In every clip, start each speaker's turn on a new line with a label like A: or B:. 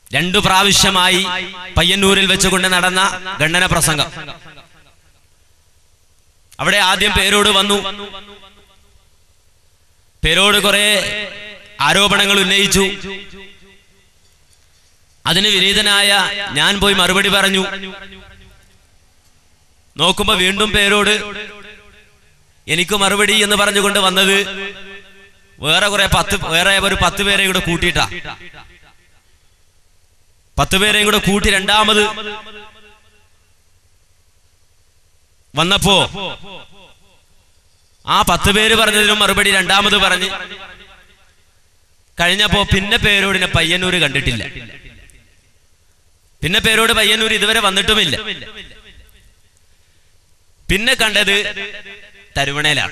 A: രണ്ടു പ്രാവശ്യമായി പയ്യന്നൂരിൽ വെച്ചുകൊണ്ട് നടന്ന ഖണ്ഡന പ്രസംഗം അവിടെ ആദ്യം പേരോട് വന്നു പേരോട് കുറെ ആരോപണങ്ങൾ ഉന്നയിച്ചു അതിന് വിനീതനായ ഞാൻ പോയി മറുപടി പറഞ്ഞു നോക്കുമ്പോ വീണ്ടും പേരോട് എനിക്ക് മറുപടി എന്ന് പറഞ്ഞുകൊണ്ട് വന്നത് വേറെ കുറെ പത്ത് വേറെ ഒരു പത്ത് പേരെ കൂടെ കൂട്ടിയിട്ടാ പത്ത് പേരെയും കൂടെ കൂട്ടി രണ്ടാമത് വന്നപ്പോ ആ പത്ത് പേര് പറഞ്ഞതിനും മറുപടി രണ്ടാമത് പറഞ്ഞ് കഴിഞ്ഞപ്പോ പിന്നെ പേരോടിനെ പയ്യന്നൂര് കണ്ടിട്ടില്ല പിന്നെ പേരോട് പയ്യന്നൂർ ഇതുവരെ വന്നിട്ടുമില്ല പിന്നെ കണ്ടത് തരുവണയിലാണ്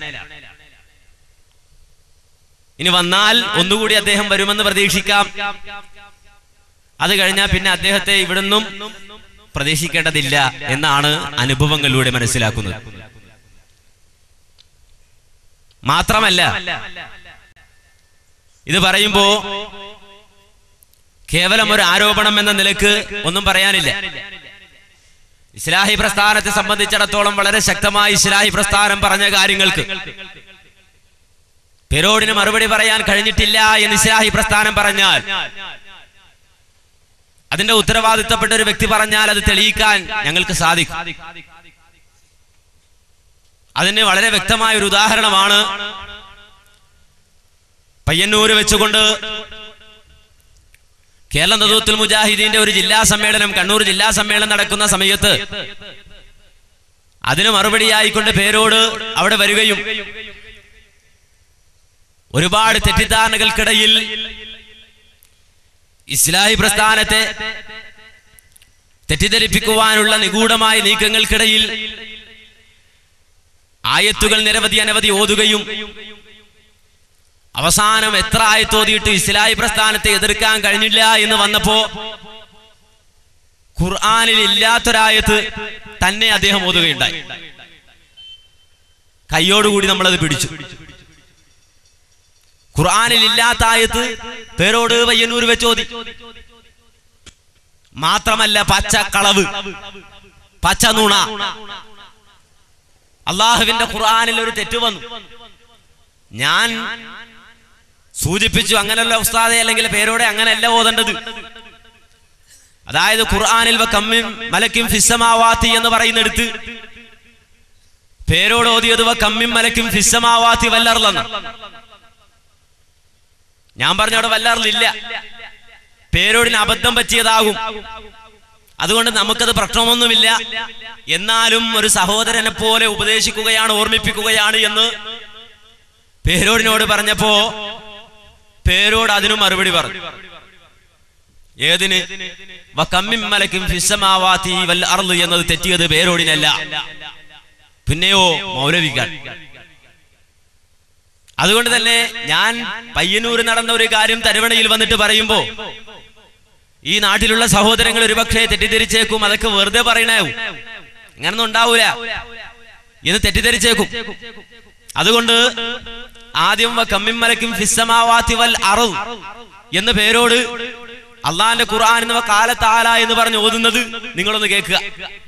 A: ഇനി വന്നാൽ ഒന്നുകൂടി അദ്ദേഹം വരുമെന്ന് പ്രതീക്ഷിക്കാം അത് കഴിഞ്ഞാൽ പിന്നെ അദ്ദേഹത്തെ ഇവിടുന്നും പ്രതീക്ഷിക്കേണ്ടതില്ല എന്നാണ് അനുഭവങ്ങളിലൂടെ മനസ്സിലാക്കുന്നത് മാത്രമല്ല ഇത് പറയുമ്പോ കേവലം ഒരു ആരോപണം എന്ന നിലക്ക് ഒന്നും പറയാനില്ല ഇസ്ലാഹി പ്രസ്ഥാനത്തെ സംബന്ധിച്ചിടത്തോളം വളരെ ശക്തമായി ഇസ്ലാഹി പ്രസ്ഥാനം പറഞ്ഞ കാര്യങ്ങൾക്ക് പെരോടിന് മറുപടി പറയാൻ കഴിഞ്ഞിട്ടില്ല എന്ന് ഇസ്ലാഹി പ്രസ്ഥാനം പറഞ്ഞാൽ അതിന്റെ ഉത്തരവാദിത്തപ്പെട്ട ഒരു വ്യക്തി പറഞ്ഞാൽ അത് തെളിയിക്കാൻ ഞങ്ങൾക്ക് സാധിക്കും അതിന് വളരെ വ്യക്തമായ ഒരു ഉദാഹരണമാണ് പയ്യന്നൂര് വെച്ചുകൊണ്ട് കേരള നേതൃത്വത്തിൽ മുജാഹിദീന്റെ ഒരു ജില്ലാ സമ്മേളനം കണ്ണൂർ ജില്ലാ സമ്മേളനം നടക്കുന്ന സമയത്ത് അതിന് മറുപടിയായിക്കൊണ്ട് പേരോട് അവിടെ വരികയും ഒരുപാട് തെറ്റിദ്ധാരണകൾക്കിടയിൽ ഇസ്ലാഹി പ്രസ്ഥാനത്തെ തെറ്റിദ്ധരിപ്പിക്കുവാനുള്ള നിഗൂഢമായ നീക്കങ്ങൾക്കിടയിൽ ആയത്തുകൾ നിരവധി അനവധി ഓതുകയും അവസാനം എത്ര ആയത്തോതിയിട്ട് ഇസ്ലാഹി പ്രസ്ഥാനത്തെ എതിർക്കാൻ കഴിഞ്ഞില്ല എന്ന് വന്നപ്പോ ഖുർആാനിൽ ഇല്ലാത്തൊരായത്ത് തന്നെ അദ്ദേഹം ഓതുകയുണ്ടായി കൈയോടുകൂടി നമ്മളത് പിടിച്ചു ഖുർആാനിൽ ഇല്ലാത്ത ആയത്ത് പേരോട് പയ്യന്നൂർ വെച്ച് ഓതി മാത്രമല്ല പച്ച കളവ് പച്ച നുണ അള്ളാഹുവിന്റെ ഖുർആാനിൽ ഒരു തെറ്റ് വന്നു ഞാൻ സൂചിപ്പിച്ചു അങ്ങനല്ല ഉസ്താദെ അല്ലെങ്കിൽ പേരോടെ അങ്ങനെയല്ല ഓതേണ്ടത് അതായത് ഖുർആാനിൽ കമ്മിൻ മലക്കും ഫിസ്സമാവാത്തി എന്ന് പറയുന്നിടത്ത് പേരോട് ഓതിയത് വ കമ്മിൻ മലക്കും ഫിസ്സമാവാത്തി വല്ലർലെന്ന് ഞാൻ പറഞ്ഞ അവിടെ വല്ലറിലില്ല പേരോടിന് അബദ്ധം പറ്റിയതാകും അതുകൊണ്ട് നമുക്കത് പ്രശ്നമൊന്നുമില്ല എന്നാലും ഒരു സഹോദരനെ പോലെ ഉപദേശിക്കുകയാണ് ഓർമ്മിപ്പിക്കുകയാണ് എന്ന് പേരോടിനോട് പറഞ്ഞപ്പോ പേരോട് അതിനും മറുപടി പറഞ്ഞു ഏതിന് വക്കമ്മിൻ മലക്കും ഫിസ്സമാവാത്തി വൽ അർള് എന്നത് തെറ്റിയത് പേരോടിനല്ല പിന്നെയോ മൗലവിക്കാൻ അതുകൊണ്ട് തന്നെ ഞാൻ പയ്യന്നൂർ നടന്ന ഒരു കാര്യം തരുവണയിൽ വന്നിട്ട് പറയുമ്പോ ഈ നാട്ടിലുള്ള സഹോദരങ്ങൾ ഒരുപക്ഷെ തെറ്റിദ്ധരിച്ചേക്കും അതൊക്കെ വെറുതെ പറയണാവും അങ്ങനൊന്നും ഉണ്ടാവൂല എന്ന് തെറ്റിദ്ധരിച്ചേക്കും അതുകൊണ്ട് ആദ്യം വ കമ്മിൻ മലക്കും ഫിസ്സമാവാത്തി വൽ അറു എന്ന പേരോട് അള്ളാന്റെ ഖുർആൻ എന്ന കാലത്താല എന്ന് പറഞ്ഞ് ഓതുന്നത് നിങ്ങളൊന്ന് കേൾക്കുക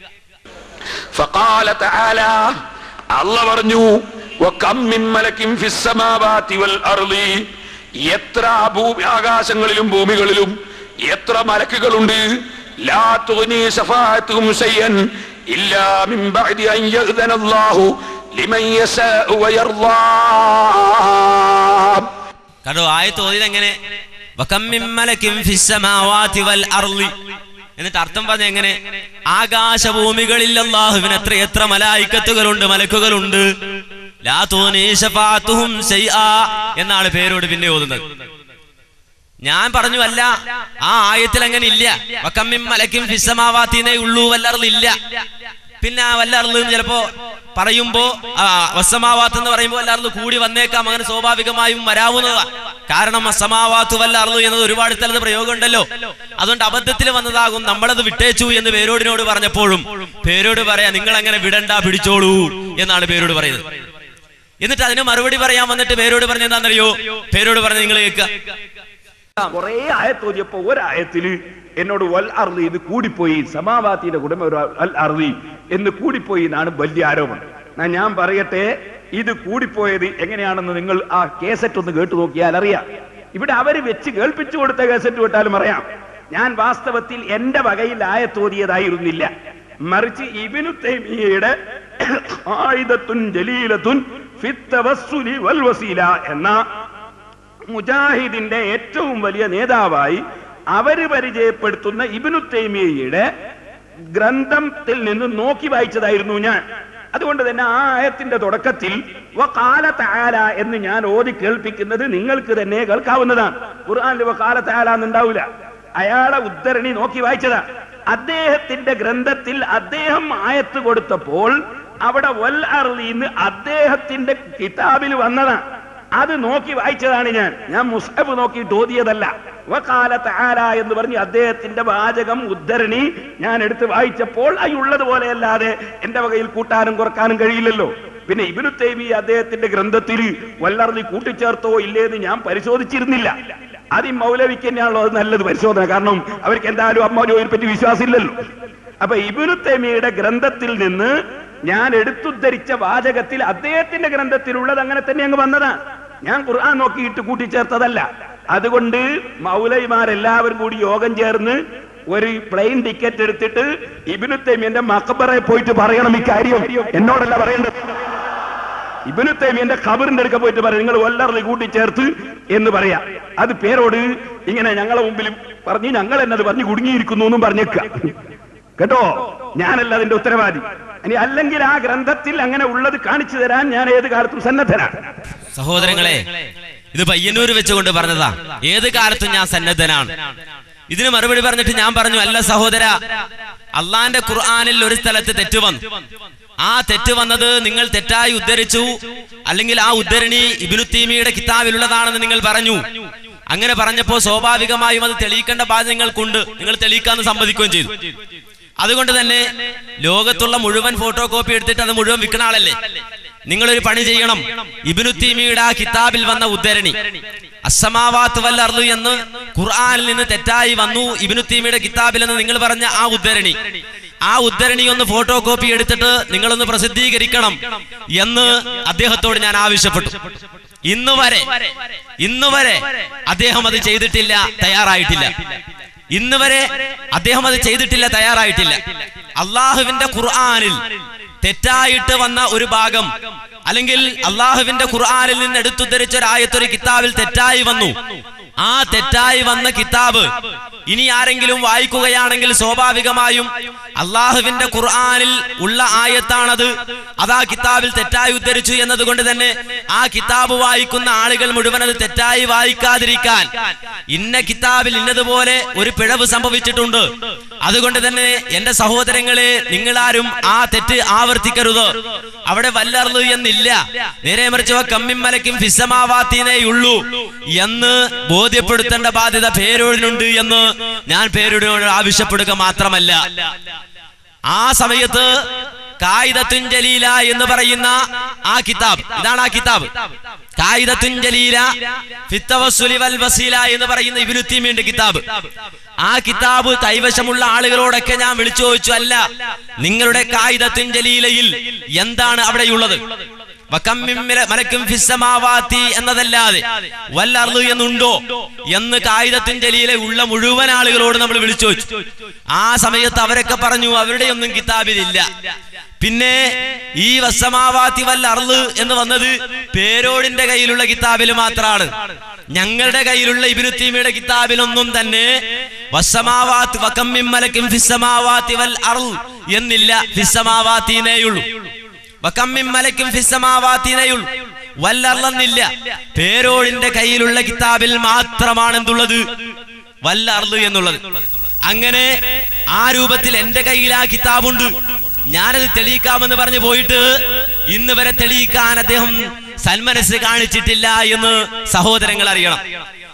B: فقال تعالى الله പറഞ്ഞു وكم من ملك في السماوات والارض എത്ര ഭൂമി ആകാശങ്ങളിലും ഭൂമികളിലും എത്ര മലക്കുകളുണ്ട് ലാ തുഗ്നി ശഫാഅത്തുഹും ശൈഅൻ ഇല്ലാ മിൻ ബഅദി അൻ യഅ്ദന അല്ലാഹു ലിമൻ യശാഉ വയർളാ
A: കണ്ടോ ആയത്ത് ഓതിയത് എങ്ങനെ വകമ്മിൻ മലക്കിൻ ഫിസ്സമാവാതി വൽ അർളി എന്നിട്ട് അർത്ഥം പറഞ്ഞ എങ്ങനെ ആകാശഭൂമികളിൽ അല്ലാഹുവിന് എത്ര എത്ര മലായിക്കത്തുകളുണ്ട് മലക്കുകളുണ്ട് ലാ തൂനി ശഫാഅത്തുഹും ശൈആ എന്നാണ് പേരോട് പിന്നെ ഓതുന്നത് ഞാൻ പറഞ്ഞു അല്ല ആ ആയത്തിൽ അങ്ങനെ ഇല്ല വക്കമ്മിൻ മലക്കും ഫിസ്സമാവാത്തിനേ ഉള്ളൂ വല്ലറില്ല പിന്നെ ആ വല്ലറില് ചിലപ്പോ പറയുമ്പോ ആ, വസ്സമാവാത്ത് എന്ന് പറയുമ്പോൾ വല്ലറില് കൂടി വന്നേക്കാം അങ്ങനെ സ്വാഭാവികമായും വരാവുന്നതാ കാരണം അസമാവാത്ത് വല്ലറില് എന്നത് ഒരുപാട് സ്ഥലത്ത് പ്രയോഗം ഉണ്ടല്ലോ അതുകൊണ്ട് അബദ്ധത്തിൽ വന്നതാകും നമ്മളത് വിട്ടേച്ചു എന്ന് പേരോടിനോട് പറഞ്ഞപ്പോഴും പേരോട് പറയാ നിങ്ങൾ അങ്ങനെ വിടണ്ട പിടിച്ചോളൂ എന്നാണ് പേരോട് പറയുന്നത് എന്നിട്ട് അതിന് മറുപടി പറയാൻ വന്നിട്ട് പേരോട് പറഞ്ഞ എന്താണെന്നറിയോ പേരോട് പറഞ്ഞ നിങ്ങൾ കേൾക്കുക
C: കുറെ ആയത്തോതിയപ്പോ ഒരായത്തില് എന്നോട് വൽ അർലി ഇത് കൂടിപ്പോയി സമാവാത്തിന്റെ കുടുംബം ഒരു അൽ അർലി എന്ന് കൂടിപ്പോയി എന്നാണ് വലിയ ആരോപണം എന്നാ ഞാൻ പറയട്ടെ ഇത് കൂടിപ്പോയത് എങ്ങനെയാണെന്ന് നിങ്ങൾ ആ കേസറ്റ് ഒന്ന് കേട്ടു നോക്കിയാൽ അറിയാം ഇവിടെ അവര് വെച്ച് കേൾപ്പിച്ചു കൊടുത്ത കേസറ്റ് വിട്ടാലും അറിയാം ഞാൻ വാസ്തവത്തിൽ എന്റെ വകയിൽ ആയത്തോതിയതായിരുന്നില്ല മറിച്ച് ഇബിനു തൈമിയയുടെ ആയുധത്തുൻ ജലീലത്തുൻ ഫിത്തവസ്സുലി വൽ വസീല എന്ന മുജാഹിദിന്റെ ഏറ്റവും വലിയ നേതാവായി അവര് പരിചയപ്പെടുത്തുന്ന ഇബിനു തൈമിയയുടെ ഗ്രന്ഥത്തിൽ നിന്ന് നോക്കി വായിച്ചതായിരുന്നു ഞാൻ അതുകൊണ്ട് തന്നെ ആ ആയത്തിന്റെ തുടക്കത്തിൽ വകാല തആല എന്ന് ഞാൻ ഓതി കേൾപ്പിക്കുന്നത് നിങ്ങൾക്ക് തന്നെ കേൾക്കാവുന്നതാണ് ഖുർആനിൽ വകാല തആല എന്നുണ്ടാവില്ല അയാളെ ഉദ്ധരണി നോക്കി വായിച്ചതാ അദ്ദേഹത്തിന്റെ ഗ്രന്ഥത്തിൽ അദ്ദേഹം ആയത്ത് കൊടുത്തപ്പോൾ അവിടെ വൽ അർലീന്ന് അദ്ദേഹത്തിന്റെ കിതാബിൽ വന്നതാണ് അത് നോക്കി വായിച്ചതാണ് ഞാൻ ഞാൻ മുസ്ഹബ് നോക്കിയിട്ട് ഓതിയതല്ല വകാല തആല എന്ന് പറഞ്ഞ് അദ്ദേഹത്തിന്റെ വാചകം ഉദ്ധരണി ഞാൻ എടുത്ത് വായിച്ചപ്പോൾ അയി ഉള്ളതുപോലെയല്ലാതെ എന്റെ വകയിൽ കൂട്ടാനും കുറക്കാനും കഴിയില്ലല്ലോ പിന്നെ ഇബിനു തൈമി അദ്ദേഹത്തിന്റെ ഗ്രന്ഥത്തിൽ വല്ലർലി കൂട്ടിച്ചേർത്തോ ഇല്ലേന്ന് ഞാൻ പരിശോധിച്ചിരുന്നില്ല അത് ഈ മൗലവിക്ക് തന്നെയാണല്ലോ അത് നല്ലത് പരിശോധന കാരണം അവർക്ക് എന്തായാലും അമ്മോനെ പറ്റി വിശ്വാസമില്ലല്ലോ അപ്പൊ ഇബിനു തൈമിയുടെ ഗ്രന്ഥത്തിൽ നിന്ന് ഞാൻ എടുത്തുദ്ധരിച്ച വാചകത്തിൽ അദ്ദേഹത്തിന്റെ ഗ്രന്ഥത്തിലുള്ളത് അങ്ങനെ തന്നെ അങ്ങ് വന്നതാണ് ഞാൻ ഖുർആൻ നോക്കിയിട്ട് കൂട്ടിച്ചേർത്തതല്ല അതുകൊണ്ട് മൗലൈമാരെല്ലാവരും കൂടി യോഗം ചേർന്ന് ഒരു പ്ലെയിൻ ടിക്കറ്റ് എടുത്തിട്ട് ഇബിനു തൈമിയന്റെ മക്കബറെ പോയിട്ട് പറയണം ഇക്കാര്യം എന്നോടല്ല പറയേണ്ടത് ഇബിനു തൈമിയന്റെ ഖബറിന്റെ അടുക്ക പോയിട്ട് പറയാം നിങ്ങൾ വല്ലറിൽ കൂട്ടിച്ചേർത്ത് എന്ന് പറയാ അത് പേരോട് ഇങ്ങനെ ഞങ്ങളെ മുമ്പിൽ പറഞ്ഞ് ഞങ്ങൾ എന്നത് പറഞ്ഞ് കുടുങ്ങിയിരിക്കുന്നു എന്നും പറഞ്ഞേക്ക കേട്ടോ ഞാനല്ല അതിന്റെ ഉത്തരവാദി ഇനി അല്ലെങ്കിൽ ആ ഗ്രന്ഥത്തിൽ അങ്ങനെ ഉള്ളത് കാണിച്ചു തരാൻ ഞാൻ ഏത് കാലത്തും സന്നദ്ധനാണ്
A: സഹോദരങ്ങളെ ഇത് പയ്യന്നൂർ വെച്ചുകൊണ്ട് പറഞ്ഞതാ ഏത് കാലത്തും ഞാൻ സന്നദ്ധനാണ് ഇതിന് മറുപടി പറഞ്ഞിട്ട് ഞാൻ പറഞ്ഞു അല്ല സഹോദര അള്ളാന്റെ ഖുർആാനിൽ ഒരു സ്ഥലത്ത് തെറ്റ് വന്നു ആ തെറ്റ് വന്നത് നിങ്ങൾ തെറ്റായി ഉദ്ധരിച്ചു അല്ലെങ്കിൽ ആ ഉദ്ധരണി ഇബിനു തീമിയുടെ കിതാബിലുള്ളതാണെന്ന് നിങ്ങൾ പറഞ്ഞു അങ്ങനെ പറഞ്ഞപ്പോ സ്വാഭാവികമായും അത് തെളിയിക്കേണ്ട ബാധ്യത നിങ്ങൾക്കുണ്ട് നിങ്ങൾ തെളിയിക്കാന്ന് സമ്മതിക്കുകയും ചെയ്തു അതുകൊണ്ട് തന്നെ ലോകത്തുള്ള മുഴുവൻ ഫോട്ടോ കോപ്പി എടുത്തിട്ട് അത് മുഴുവൻ വിൽക്കുന്ന ആളല്ലേ നിങ്ങളൊരു പണി ചെയ്യണം ഇബിനു തീമിയുടെ ആ കിതാബിൽ വന്ന ഉദ്ധരണി അസമാവാത്ത് വൽ അർദു എന്ന് ഖുർആനിൽ നിന്ന് തെറ്റായി വന്നു ഇബിനു തീമിയുടെ കിതാബിൽ എന്ന് നിങ്ങൾ പറഞ്ഞ ആ ഉദ്ധരണി ആ ഉദ്ധരണി ഒന്ന് ഫോട്ടോ കോപ്പി എടുത്തിട്ട് നിങ്ങളൊന്ന് പ്രസിദ്ധീകരിക്കണം എന്ന് അദ്ദേഹത്തോട് ഞാൻ ആവശ്യപ്പെട്ടു ഇന്ന് വരെ ഇന്ന് വരെ അദ്ദേഹം അത് ചെയ്തിട്ടില്ല തയ്യാറായിട്ടില്ല ഇന്ന് വരെ അദ്ദേഹം അത് ചെയ്തിട്ടില്ല തയ്യാറായിട്ടില്ല അള്ളാഹുവിന്റെ ഖുർആനിൽ തെറ്റായിട്ട് വന്ന ഒരു ഭാഗം അല്ലെങ്കിൽ അള്ളാഹുവിന്റെ ഖുർആനിൽ നിന്ന് എടുത്തുദ്ധരിച്ച ഒരു ആയത്തൊരു കിതാബിൽ തെറ്റായി വന്നു ആ തെറ്റായി വന്ന കിതാബ് ഇനി ആരെങ്കിലും വായിക്കുകയാണെങ്കിൽ സ്വാഭാവികമായും അള്ളാഹുവിന്റെ ഖുർആനിൽ ഉള്ള ആയത്താണത് അതാ കിതാബിൽ തെറ്റായി ഉദ്ധരിച്ചു എന്നതുകൊണ്ട് തന്നെ ആ കിതാബ് വായിക്കുന്ന ആളുകൾ മുഴുവൻ അത് തെറ്റായി വായിക്കാതിരിക്കാൻ ഇന്ന കിതാബിൽ ഇന്നതുപോലെ ഒരു പിഴവ് സംഭവിച്ചിട്ടുണ്ട് അതുകൊണ്ട് തന്നെ എന്റെ സഹോദരങ്ങളെ നിങ്ങളാരും ആ തെറ്റ് ആവർത്തിക്കരുത് അവിടെ വല്ലർന്നു എന്നില്ല നേരെ മറിച്ച് കമ്മിം മലക്കും ഫിസമാവാത്തീനേയുള്ളൂ എന്ന് ബോധ്യപ്പെടുത്തേണ്ട ബാധ്യത പേരോടിനുണ്ട് എന്ന് ഞാൻ പേരോടിനോട് ആവശ്യപ്പെടുക മാത്രമല്ല ആ സമയത്ത് കായിദത്തുൻ ജലീല എന്ന് പറയുന്ന ആ കിതാബ് ഇതാണ് ആ കിതാബ് കായിദത്തുൻ ജലീല ഫിത്തവസ്സുലി വൽ വസീല എന്ന് പറയുന്ന ഇബ്നു തീമിയുടെ കിതാബ് ആ കിതാബ് കൈവശമുള്ള ആളുകളോടൊക്കെ ഞാൻ വിളിച്ചു ചോദിച്ചു അല്ല നിങ്ങളുടെ കായിദത്തുൻ ജലീലയിൽ എന്താണ് അവിടെയുള്ളത് വകം മിൻ മില- മലക്കും ഫിസ്സമാവാത്തി എന്നതല്ലാതെ വല്ലർന്നു എന്നുണ്ടോ എന്ന് കായിദത്തിൻ ജലീലെ ഉള്ള മുഴുവൻ ആളുകളോട് നമ്മൾ വിളിച്ചു ചോദിച്ചു ആ സമയത്ത് അവരൊക്കെ പറഞ്ഞു അവരുടെ ഒന്നും കിതാബിലില്ല പിന്നെ ഈ വസ്സമാവാത്തി വല്ല അർള് എന്ന് വന്നത് പേരോടിന്റെ കയ്യിലുള്ള കിതാബിൽ മാത്രമാണ് ഞങ്ങളുടെ കയ്യിലുള്ള ഇബിനു തീമിയുടെ കിതാബിലൊന്നും തന്നെ വസ്സമാവാത്ത് വകം മിൻ മലക്കും ഫിസ്സമാവാത്തി വൽ അർൾ എന്നില്ല ഫിസ്സമാവാത്തിനേയുള്ളൂ വകമ്മിൻ മലക്കും ഫിസ്സമാവാത്തിനയുൾ വല്ലർന്നില്ല പേരോടിന്റെ കയ്യിലുള്ള കിതാബിൽ മാത്രമാണ് എന്തുള്ളത് വല്ലർന്ന് എന്നുള്ളത് അങ്ങനെ ആ രൂപത്തിൽ എന്റെ കയ്യിൽ ആ കിതാബുണ്ട് ഞാനത് തെളിയിക്കാമെന്ന് പറഞ്ഞു പോയിട്ട് ഇന്ന് വരെ തെളിയിക്കാൻ അദ്ദേഹം സന്മനസ് കാണിച്ചിട്ടില്ല എന്ന് സഹോദരങ്ങൾ അറിയണം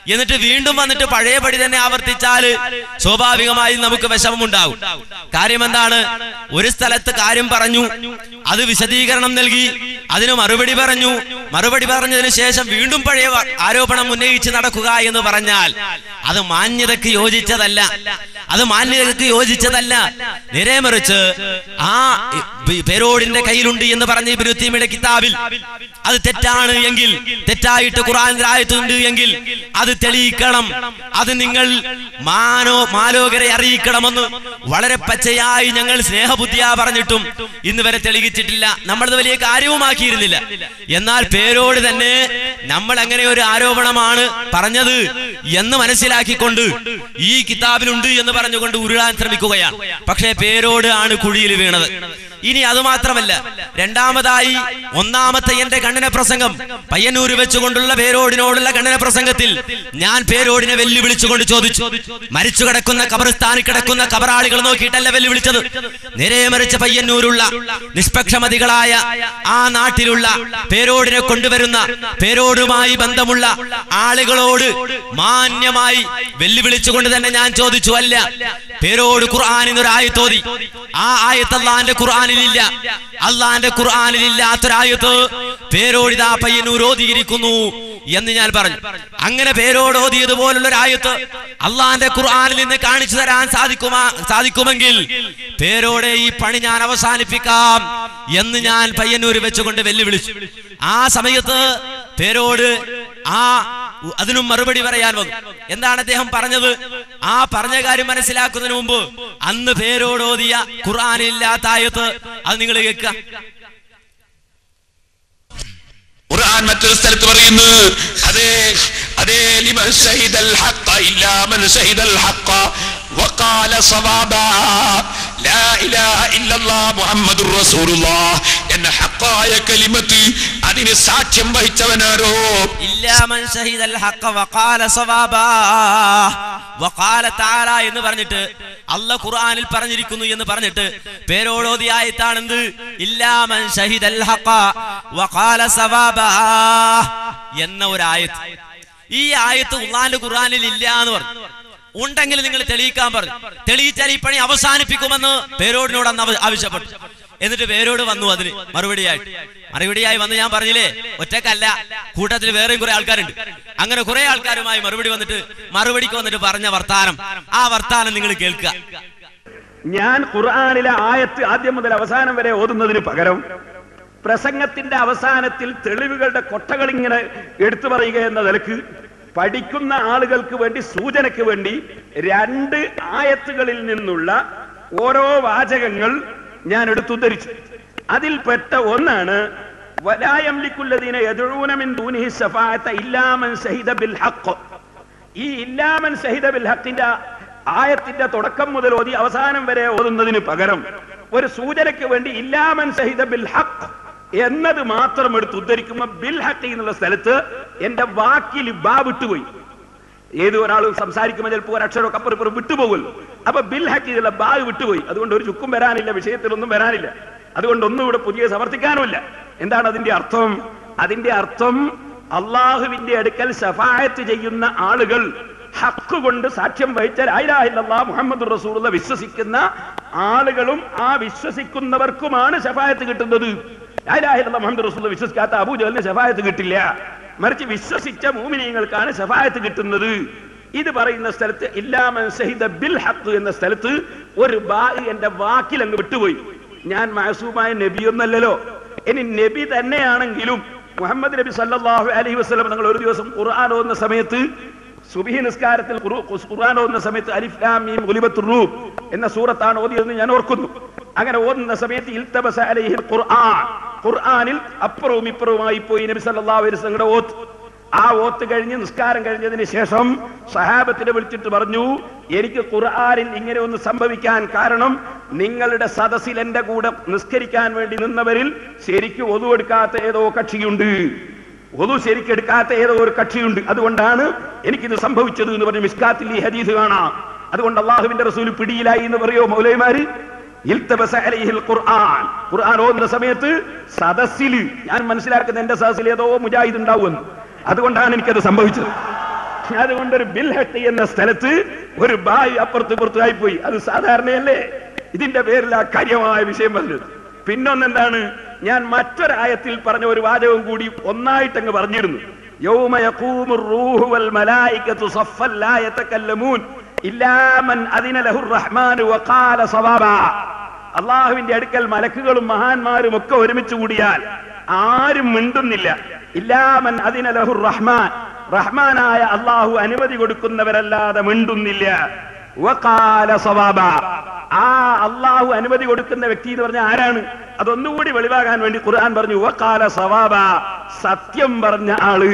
A: എന്നിട്ട് വീണ്ടും വന്നിട്ട് പഴയപടി തന്നെ ആവർത്തിച്ചാൽ സ്വാഭാവികമായും നമുക്ക് വിഷമമുണ്ടാകും കാര്യം എന്താണ് ഒരു സ്ഥലത്ത് കാര്യം പറഞ്ഞു അത് വിശദീകരണം നൽകി അതിന് മറുപടി പറഞ്ഞു മറുപടി പറഞ്ഞതിന് ശേഷം വീണ്ടും പഴയ വ- ആരോപണം ഉന്നയിച്ച് നടക്കുക എന്ന് പറഞ്ഞാൽ അത് മാന്യതയ്ക്ക് യോജിച്ചതല്ല അത് മാന്യതയ്ക്ക് യോജിച്ചതല്ല നേരെ മറിച്ച് ആ പി- പേരോടിന്റെ കയ്യിലുണ്ട് എന്ന് പറഞ്ഞ ഇബ്രുത്തീമിയുടെ കിതാബിൽ അത് തെറ്റാണ് എങ്കിൽ തെറ്റായിട്ട് ഖുർആൻ ആയത്തുണ്ട് എങ്കിൽ അത് തെളിയിക്കണം അത് നിങ്ങൾ മാനോ മാലോകരെ അറിയിക്കണമെന്ന് വളരെ പച്ചയായി ഞങ്ങൾ സ്നേഹബുദ്ധിയാ പറഞ്ഞിട്ടും ഇന്ന് വരെ തെളിയിച്ചിട്ടില്ല നമ്മളത് വലിയ കാര്യവുമാക്കിയിരുന്നില്ല എന്നാൽ പേരോട് തന്നെ നമ്മൾ അങ്ങനെ ഒരു ആരോപണമാണ് പറഞ്ഞത് എന്ന് മനസ്സിലാക്കിക്കൊണ്ട് ഈ കിതാബിലുണ്ട് എന്ന് പറഞ്ഞുകൊണ്ട് ഉരുളാൻ ശ്രമിക്കുകയാണ് പക്ഷേ പേരോട് ആണ് കുഴിയിൽ വീണത് ഇനി അത് മാത്രമല്ല രണ്ടാമതായി ഒന്നാമത്തെ എന്റെ കണ്ണന പ്രസംഗം പയ്യന്നൂര് വെച്ചുകൊണ്ടുള്ള പേരോടിനോടുള്ള കണ്ണന പ്രസംഗത്തിൽ ഞാൻ പേരോടിനെ വെല്ലുവിളിച്ചുകൊണ്ട് ചോദിച്ചു മരിച്ചു കിടക്കുന്ന കബറിസ്ഥാനിൽ കിടക്കുന്ന കബറാളികൾ നോക്കിയിട്ടല്ല വെല്ലുവിളിച്ചത് നേരെ മറിച്ച് പയ്യന്നൂരുള്ള നിഷ്പക്ഷമതികളായ ആ നാട്ടിലുള്ള പേരോടിനെ കൊണ്ടുവരുന്ന പേരോടുമായി ബന്ധമുള്ള ആളുകളോട് മാന്യമായി വെല്ലുവിളിച്ചുകൊണ്ട് തന്നെ ഞാൻ ചോദിച്ചു അല്ല പേരോട് ഖുർആാനിൽ ഒരു ആയത്തോതി ആ ആയത്ത് അള്ളാന്റെ ഖുർആാനിലില്ല അള്ളാന്റെ ഖുർആാനിലില്ലാത്തൊരായത്ത് പേരോടിതാ പയ്യന്നൂർ ഓതിയിരിക്കുന്നു എന്ന് ഞാൻ പറഞ്ഞു അങ്ങനെ പേരോട് ഓതിയതുപോലുള്ള ഒരു ആയത്ത് അള്ളാന്റെ ഖുർആാനിൽ നിന്ന് കാണിച്ചു തരാൻ സാധിക്കുമാ സാധിക്കുമെങ്കിൽ പേരോടെ ഈ പണി ഞാൻ അവസാനിപ്പിക്കാം എന്ന് ഞാൻ പയ്യന്നൂർ വെച്ചുകൊണ്ട് വെല്ലുവിളിച്ചു ആ സമയത്ത് പേരോട് ആ അതിനും മറുപടി പറയാൻ വന്നു എന്താണ് അദ്ദേഹം പറഞ്ഞത് ആ പറഞ്ഞ കാര്യം മനസ്സിലാക്കുന്നതിന് മുമ്പ് അന്ന് പേരോടോതിയ ഖുർആാനില്ലാത്ത ആയത്ത് അത് നിങ്ങൾ കേൾക്കുക
B: ഖുർആൻ മറ്റൊരു സ്ഥലത്ത് പറയുന്നു അതേ അതേ ലിമൻ ഷഹിദൽ ഹഖ ഇല്ലാ മൻ ഷഹിദൽ ഹഖ വഖാല സവാബാ ലാ ഇലാഹ ഇല്ലല്ലാഹ് മുഹമ്മദുർ റസൂലുള്ളാഹ് എന്ന ഹഖായ കലിമത്ത് അതിന് സാക്ഷ്യം വഹിച്ചവനാരോ
A: ഇല്ലാ മൻ ഷഹിദൽ ഹഖ വഖാല സവാബാ വഖാല തആല എന്ന് പറഞ്ഞിട്ട് അല്ല ഖുർആനിൽ പറഞ്ഞിരിക്കുന്നു എന്ന് പറഞ്ഞിട്ട് പേരോടോതി ആയത്താണെന്ത് ഇല്ലാ മൻ ഷഹിദൽ ഹഖ വഖാല സവാബാ എന്ന ഒരു ആയത്ത് ഈ ആയത്ത് ഉള്ളാന്റെ ഖുർആനിൽ ഇല്ല എന്ന് പറഞ്ഞു ഉണ്ടെങ്കിൽ നിങ്ങൾ തെളിയിക്കാൻ പറഞ്ഞു തെളിയിച്ചാൽ ഈ പണി അവസാനിപ്പിക്കുമെന്ന് പേരോടിനോട് അന്ന് അവ- ആവശ്യപ്പെട്ടു എന്നിട്ട് പേരോട് വന്നു അതിന് മറുപടിയായിട്ട് മറുപടിയായി വന്ന് ഞാൻ പറഞ്ഞില്ലേ ഒറ്റക്കല്ല കൂട്ടത്തിൽ വേറെയും കുറെ ആൾക്കാരുണ്ട് അങ്ങനെ കുറെ ആൾക്കാരുമായി മറുപടി വന്നിട്ട് മറുപടിക്ക് വന്നിട്ട് പറഞ്ഞ വർത്താനം ആ വർത്താനം നിങ്ങൾ കേൾക്കുക
C: ഞാൻ ഖുർആാനിലെ ആയത്ത് ആദ്യം മുതൽ അവസാനം വരെ ഓതുന്നതിന് പകരം പ്രസംഗത്തിന്റെ അവസാനത്തിൽ തെളിവുകളുടെ കൊട്ടകൾ ഇങ്ങനെ എടുത്തു പറയുക എന്ന നിലക്ക് പഠിക്കുന്ന ആളുകൾക്ക് വേണ്ടി സൂചനയ്ക്ക് വേണ്ടി രണ്ട് ആയത്തുകളിൽ നിന്നുള്ള ഓരോ വാചകങ്ങൾ ഞാൻ എടുത്തുദ്ധരിച്ചു അതിൽപ്പെട്ട ഒന്നാണ് വലായംലിക്കുല്ലദീന യദുഊനമിൻ ദൂനിഹി ശഫാഅത്ത ഇല്ലാമൻ ശഹിദ ബിൽ ഹഖ് ഈ ഇല്ലാമൻ ഷഹിദ ബിൽ ഹക്കിന്റെ ആയത്തിന്റെ തുടക്കം മുതൽ ഓതി അവസാനം വരെ ഓതുന്നതിന് പകരം ഒരു സൂചനയ്ക്ക് വേണ്ടി ഇല്ലാമൻ ഷഹിദ ബിൽ ഹക്ക് എന്നത് മാത്രം എടുത്ത് ഉദ്ധരിക്കുമ്പോ ബിൽ ഹക്ക് എന്നുള്ള സ്ഥലത്ത് എന്റെ വാക്കിൽ ബാ വിട്ടുപോയി ഏത് ഒരാൾ സംസാരിക്കുമ്പോൾ ചിലപ്പോൾ ഒരു അക്ഷരമൊക്കെ അപ്പുറം ഇപ്പുറം വിട്ടുപോകുമല്ലോ അപ്പൊ ബിൽ ഹക്ക് ഇതിലുള്ള ബാഗ് വിട്ടുപോയി അതുകൊണ്ട് ഒരു ചുക്കും വരാനില്ല വിഷയത്തിലൊന്നും വരാനില്ല അതുകൊണ്ട് ഒന്നും ഇവിടെ പുതിയ സമർത്ഥിക്കാനുമില്ല എന്താണ് അതിന്റെ അർത്ഥം അതിന്റെ അർത്ഥം അള്ളാഹുവിന്റെ അടുക്കൽ ശഫായത്ത് ചെയ്യുന്ന ആളുകൾ ഹക്ക് കൊണ്ട് സാക്ഷ്യം വഹിച്ച ലായിലാഹില്ലാ മുഹമ്മദ് റസൂലുള്ള വിശ്വസിക്കുന്ന ആളുകളും ആ വിശ്വസിക്കുന്നവർക്കുമാണ് ശഫായത്ത് കിട്ടുന്നത് ലായിലാഹില്ലാ മുഹമ്മദ് റസൂലുള്ള വിശ്വസിക്കാത്ത അബൂജലിന് ശഫായത്ത് കിട്ടില്ല മറിച്ച് വിശ്വസിച്ച മൂമിനീങ്ങൾക്കാണ് ശഫായത്ത് കിട്ടുന്നത് ഇത് പറയുന്ന സ്ഥലത്ത് ഇല്ലാമൻ ഷഹിദ ബിൽ ഹക്ക് എന്ന സ്ഥലത്ത് ഒരു ബാ എന്റെ വാക്കിൽ അങ്ങ് വിട്ടുപോയി ഞാൻ മാസൂമായ നബിയൊന്നല്ലല്ലോ ഇനി നബി തന്നെയാണെങ്കിലും മുഹമ്മദ് നബി സല്ലല്ലാഹു അലൈഹി വസല്ലം നിങ്ങൾ ഒരു ദിവസം ഖുർആൻ ഓതുന്ന സമയത്ത് സുബഹി നിസ്കാരത്തിൽ ഖുറു- ഖുർആൻ ഓതുന്ന സമയത്ത് അലിഫ് ലാം മീം ഗുലിബത്തുർ റൂം എന്ന സൂറത്താണ് ഓതിയതെന്ന് ഞാൻ ഓർക്കുന്നു അങ്ങനെ ഓതുന്ന സമയത്ത് ഇൽതബസ അലൈഹിൽ ഖുർആൻ ഖുർആനിൽ അപ്പുറവും ഇപ്പുറവുമായി പോയി നബി സല്ലല്ലാഹു അലൈഹി വസല്ലം ഓത്ത് ആ ഓത്ത് കഴിഞ്ഞ് നിസ്കാരം കഴിഞ്ഞതിന് ശേഷം സഹാബത്തിനെ വിളിച്ചിട്ട് പറഞ്ഞു എനിക്ക് ഖുർആനിൽ ഇങ്ങനെ ഒന്ന് സംഭവിക്കാൻ കാരണം നിങ്ങളുടെ സദസ്സിൽ എന്റെ കൂടെ നിസ്കരിക്കാൻ വേണ്ടി നിന്നവരിൽ ശരിക്കും ഒതു എടുക്കാത്ത ഏതോ കക്ഷിയുണ്ട് ഒതു ശരിക്കെടുക്കാത്ത ഏതോ ഒരു കക്ഷിയുണ്ട് അതുകൊണ്ടാണ് എനിക്കിത് സംഭവിച്ചത് എന്ന് പറഞ്ഞ് മിസ്കാത്തിൽ ഈ ഹദീസ് കാണാം അതുകൊണ്ട് അള്ളാഹുവിന്റെ റസൂൽ പിടിയിലായി എന്ന് പറയോ മൗലൈമാര് ഇൽതബസ അലൈഹിൽ ഖുർആൻ ഖുർആൻ ഓതുന്ന സമയത്ത് സദസ്സിൽ ഞാൻ മനസ്സിലാക്കുന്ന എന്റെ സദസ്സിൽ ഏതോ മുജാഹിദ് ഉണ്ടാവുമെന്ന് അതുകൊണ്ടാണ് എനിക്കത് സംഭവിച്ചത് അതുകൊണ്ടൊരു ബിൽഹട്ടി എന്ന സ്ഥലത്ത് ഒരു ബായ് അപ്പുറത്ത് ഇപ്പുറത്തായി പോയി അത് സാധാരണയല്ലേ ഇതിന്റെ പേരിൽ ആ കാര്യമായ വിഷയം പറഞ്ഞത് പിന്നൊന്നെന്താണ് ഞാൻ മറ്റൊരായത്തിൽ പറഞ്ഞ ഒരു വാചകം കൂടി ഒന്നായിട്ടങ്ങ് പറഞ്ഞിരുന്നു യൗമ യഖൂമു റൂഹു വൽ മലായികതു സഫൻ ലാ യതകല്ലമൂൻ ഇല്ലാ മൻ അദിന ലഹുർ റഹ്മാനു വഖാല സവാബാ അള്ളാഹുവിന്റെ അടുക്കൽ മലക്കുകളും മഹാന്മാരും ഒക്കെ ഒരുമിച്ച് കൂടിയാൽ ആരും മിണ്ടുന്നില്ല ഇല്ലാമൻ അതിന ലഹുർ റഹ്മാൻ റഹ്മാനായ അള്ളാഹു അനുമതി കൊടുക്കുന്നവരല്ലാതെ മിണ്ടുന്നില്ല വഖാല സവാബ ആ അള്ളാഹു അനുമതി കൊടുക്കുന്ന വ്യക്തി എന്ന് പറഞ്ഞ ആരാണ് അതൊന്നുകൂടി വെളിവാകാൻ വേണ്ടി ഖുർആൻ പറഞ്ഞു വഖാല സവാബ സത്യം പറഞ്ഞ ആള്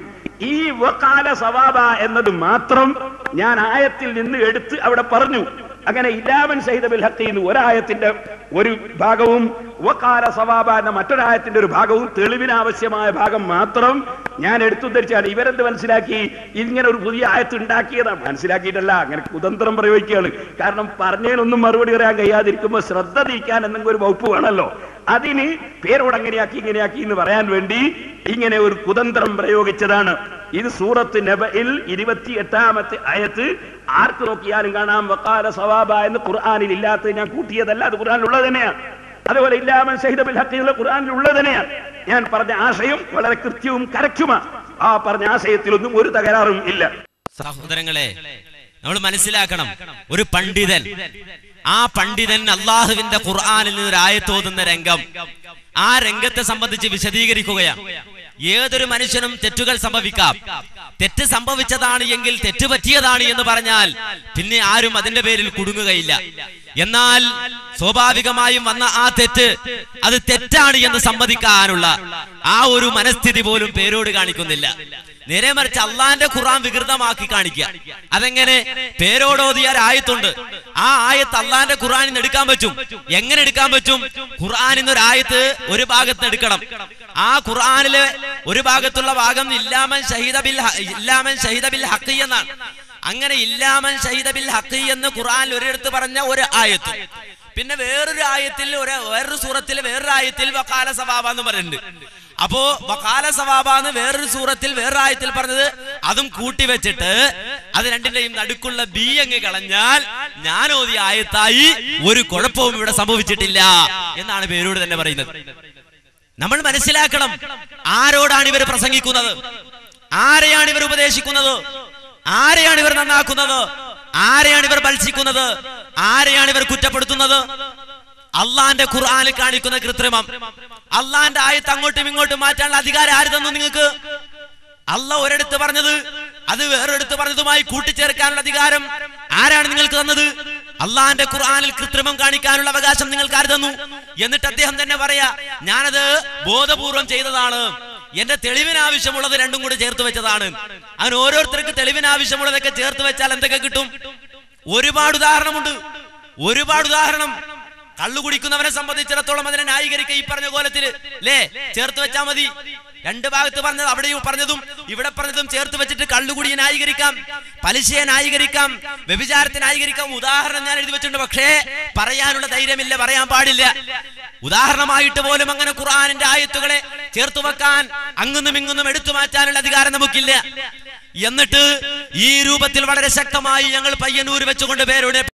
C: ഈ വക്കാല സവാബ എന്നത് മാത്രം ഞാൻ ആയത്തിൽ നിന്ന് എടുത്ത് അവിടെ പറഞ്ഞു അങ്ങനെ ഇലാമൻ സഹിത ബിൽ ഹഖ് എന്ന് ഒരായത്തിന്റെ ഒരു ഭാഗവും വക്കാല സവാബ എന്ന മറ്റൊരായത്തിന്റെ ഒരു ഭാഗവും തെളിവിനാവശ്യമായ ഭാഗം മാത്രം ഞാൻ എടുത്തുദ്ധരിച്ചാണ് ഇവരെന്ത് മനസ്സിലാക്കി ഇങ്ങനെ ഒരു പുതിയ ആയത്ത് ഉണ്ടാക്കിയതാണ് മനസ്സിലാക്കിയിട്ടല്ല അങ്ങനെ കുതന്ത്രം പ്രയോഗിക്കുകയാണ് കാരണം പറഞ്ഞതിനൊന്നും മറുപടി പറയാൻ കഴിയാതിരിക്കുമ്പോൾ ശ്രദ്ധ തിരിക്കാൻ എന്തെങ്കിലും ഒരു വകുപ്പ് വേണമല്ലോ അതിന് പേരോട് അങ്ങനെയാക്കി ഇങ്ങനെയാക്കി എന്ന് പറയാൻ വേണ്ടി ഇങ്ങനെ ഒരു കുതന്ത്രം പ്രയോഗിച്ചതാണ് ഇത് സൂറത്ത് നബയിൽ ഇരുപത്തി എട്ടാമത്തെ ആയത്ത് ആർക്ക് നോക്കിയാലും കാണാം വക്കാല സവാബ എന്ന് ഖുർആാനിൽ ഇല്ലാത്തത് ഞാൻ കൂട്ടിയതല്ല അത് ഖുർആാനിൽ ഉള്ളത് തന്നെയാണ് അതുപോലെ ഇല്ലാമൻ ഷഹിദ ബിൽ ഹഖ് എന്നുള്ള ഖുർആാനിൽ ഉള്ളത് തന്നെയാണ് ഞാൻ പറഞ്ഞ ആശയം വളരെ കൃത്യവും കറക്റ്റുമാണ് ആ പറഞ്ഞ ആശയത്തിലൊന്നും ഒരു തകരാറും ഇല്ല
A: സഹോദരങ്ങളെ നമ്മൾ മനസ്സിലാക്കണം ഒരു പണ്ഡിതൻ ആ പണ്ഡിതൻ അള്ളാഹുവിന്റെ ഖുർആാനിൽ നിന്ന് ഒരു ആയത്തോതുന്ന രംഗം ആ രംഗത്തെ സംബന്ധിച്ച് വിശദീകരിക്കുകയാണ് ഏതൊരു മനുഷ്യനും തെറ്റുകൾ സംഭവിക്കാം തെറ്റ് സംഭവിച്ചതാണ് എങ്കിൽ തെറ്റ് പറ്റിയതാണ് എന്ന് പറഞ്ഞാൽ പിന്നെ ആരും അതിന്റെ പേരിൽ കുടുങ്ങുകയില്ല എന്നാൽ സ്വാഭാവികമായും വന്ന ആ തെറ്റ് അത് തെറ്റാണ് എന്ന് സമ്മതിക്കാനുള്ള ആ ഒരു മനസ്ഥിതി പോലും പേരോട് കാണിക്കുന്നില്ല നേരെ മറിച്ച് അള്ളാന്റെ ഖുറാൻ വികൃതമാക്കി കാണിക്കുക അതെങ്ങനെ പേരോടോതിയാൽ ആയത്തുണ്ട് ആ ആയത്ത് അള്ളാന്റെ ഖുറാനിൽ നിന്ന് എടുക്കാൻ പറ്റും എങ്ങനെ എടുക്കാൻ പറ്റും ഖുർആനിൽ നിന്ന് ഒരു ആയത്ത് ഒരു ഭാഗത്ത് എടുക്കണം ആ ഖുർആനിലെ ഒരു ഭാഗത്തുള്ള ഭാഗം ഇല്ലാമൻ ഷഹീദ ബിൽ ഹ- ഇല്ലാമൻ ഷഹീദ ബിൽ ഹഖി എന്നാണ് അങ്ങനെ ഇല്ലാമൻ ഷഹീദ ബിൽ ഹഖി എന്ന് ഖുർആനിൽ ഒരിടത്ത് പറഞ്ഞ ഒരു ആയത്ത് പിന്നെ വേറൊരു ആയത്തിൽ ഒരു വേറൊരു സൂറത്തിൽ വേറൊരു ആയത്തിൽ വക്കാല സവാബ എന്ന് പറയുന്നുണ്ട് അപ്പോ വക്കാല സവാബ എന്ന് വേറൊരു സൂറത്തിൽ വേറൊരു ആയത്തിൽ പറഞ്ഞത് അതും കൂട്ടി വെച്ചിട്ട് അത് രണ്ടിന്റെയും നടുക്കുള്ള ബി അങ്ങ് കളഞ്ഞാൽ ഞാൻ ഓതിയ ആയത്തായി ഒരു കുഴപ്പവും ഇവിടെ സംഭവിച്ചിട്ടില്ല എന്നാണ് പേരോട് തന്നെ പറയുന്നത് നമ്മൾ മനസ്സിലാക്കണം ആരോടാണ് ഇവർ പ്രസംഗിക്കുന്നത് ആരെയാണ് ഇവർ ഉപദേശിക്കുന്നത് ആരെയാണ് ഇവർ നന്നാക്കുന്നത് ആരെയാണ് ഇവർ ബത്സിക്കുന്നത് ആരെയാണ് ഇവർ കുറ്റപ്പെടുത്തുന്നത് അള്ളാന്റെ ഖുർആനിൽ കാണിക്കുന്ന കൃത്രിമം അള്ളാന്റെ ആയത്ത് അങ്ങോട്ടും ഇങ്ങോട്ടും മാറ്റാനുള്ള അധികാരം ആര് തന്നു നിങ്ങൾക്ക് അല്ല ഒരിടത്ത് പറഞ്ഞത് അത് വേറൊരിടത്ത് പറഞ്ഞതുമായി കൂട്ടിച്ചേർക്കാനുള്ള അധികാരം ആരാണ് നിങ്ങൾക്ക് തന്നത് അള്ളാന്റെ ഖുർആനിൽ കൃത്രിമം കാണിക്കാനുള്ള അവകാശം നിങ്ങൾക്ക് ആര് തന്നു എന്നിട്ട് അദ്ദേഹം തന്നെ പറയാ ഞാനത് ബോധപൂർവം ചെയ്തതാണ് എന്റെ തെളിവിന് ആവശ്യമുള്ളത് രണ്ടും കൂടെ ചേർത്ത് വെച്ചതാണ് അങ്ങനെ ഓരോരുത്തർക്ക് തെളിവിന് ആവശ്യമുള്ളതൊക്കെ ചേർത്ത് വെച്ചാൽ എന്തൊക്കെ കിട്ടും ഒരുപാട് ഉദാഹരണമുണ്ട് ഒരുപാട് ഉദാഹരണം കള്ളു കുടിക്കുന്നവനെ സംബന്ധിച്ചിടത്തോളം അതിനെ ന്യായീകരിക്കുക ഈ പറഞ്ഞ കോലത്തില് ലേ ചേർത്ത് വെച്ചാ മതി രണ്ട് ഭാഗത്ത് പറഞ്ഞത് അവിടെയും പറഞ്ഞതും ഇവിടെ പറഞ്ഞതും ചേർത്ത് വെച്ചിട്ട് കള്ളുകുടിയെ ന്യായീകരിക്കാം പലിശയെ ന്യായീകരിക്കാം വ്യഭിചാരത്തെ ന്യായീകരിക്കാം ഉദാഹരണം ഞാൻ എഴുതി വെച്ചിട്ടുണ്ട് പക്ഷേ പറയാനുള്ള ധൈര്യമില്ല പറയാൻ പാടില്ല ഉദാഹരണമായിട്ട് പോലും അങ്ങനെ ഖുർആാനിന്റെ ആയത്തുകളെ ചേർത്ത് വെക്കാൻ അങ്ങുന്നും ഇങ്ങുന്നും എടുത്തു മാറ്റാനുള്ള അധികാരം നമുക്കില്ല എന്നിട്ട് ഈ രൂപത്തിൽ വളരെ ശക്തമായി ഞങ്ങൾ പയ്യന്നൂർ വെച്ചുകൊണ്ട് പേരുടെ